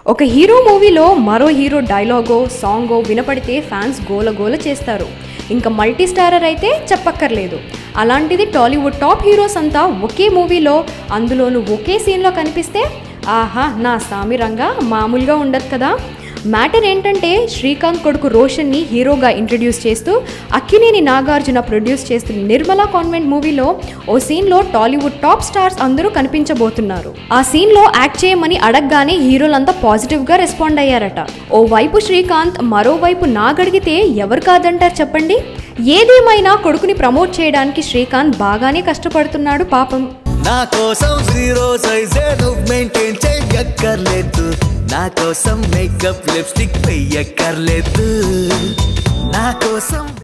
ఒక హీరో మూవీలో మరో హీరో డైలాగో సాంగో వినపడితే ఫ్యాన్స్ గోల గోల చేస్తారు ఇంకా మల్టీ స్టారర్ అయితే చెప్పక్కర్లేదు అలాంటిది టాలీవుడ్ టాప్ హీరోస్ అంతా ఒకే మూవీలో అందులోనూ ఒకే సీన్లో కనిపిస్తే ఆహా నా సామిరంగా మామూలుగా ఉండదు కదా మ్యాటర్ ఏంటంటే శ్రీకాంత్ కొడుకు రోషన్ని హీరోగా ఇంట్రడ్యూస్ చేస్తూ అక్కినేని నాగార్జున ప్రొడ్యూస్ చేస్తున్న నిర్మలా కాన్వెంట్ మూవీలో ఓ సీన్లో టాలీవుడ్ టాప్ స్టార్స్ అందరూ కనిపించబోతున్నారు ఆ సీన్లో యాక్ట్ చేయమని అడగగానే హీరోలంతా పాజిటివ్గా రెస్పాండ్ అయ్యారట ఓ వైపు శ్రీకాంత్ మరోవైపు నాగడిగితే ఎవరు కాదంటారు చెప్పండి ఏదేమైనా కొడుకుని ప్రమోట్ చేయడానికి శ్రీకాంత్ బాగానే కష్టపడుతున్నాడు పాపం నా కోసం జీరో సైజే నువ్వు మెయింటైన్ చెయ్యక్కర్లేదు నా కోసం మేకప్ లిప్స్టిక్ వెయ్యక్కర్లేదు నా కోసం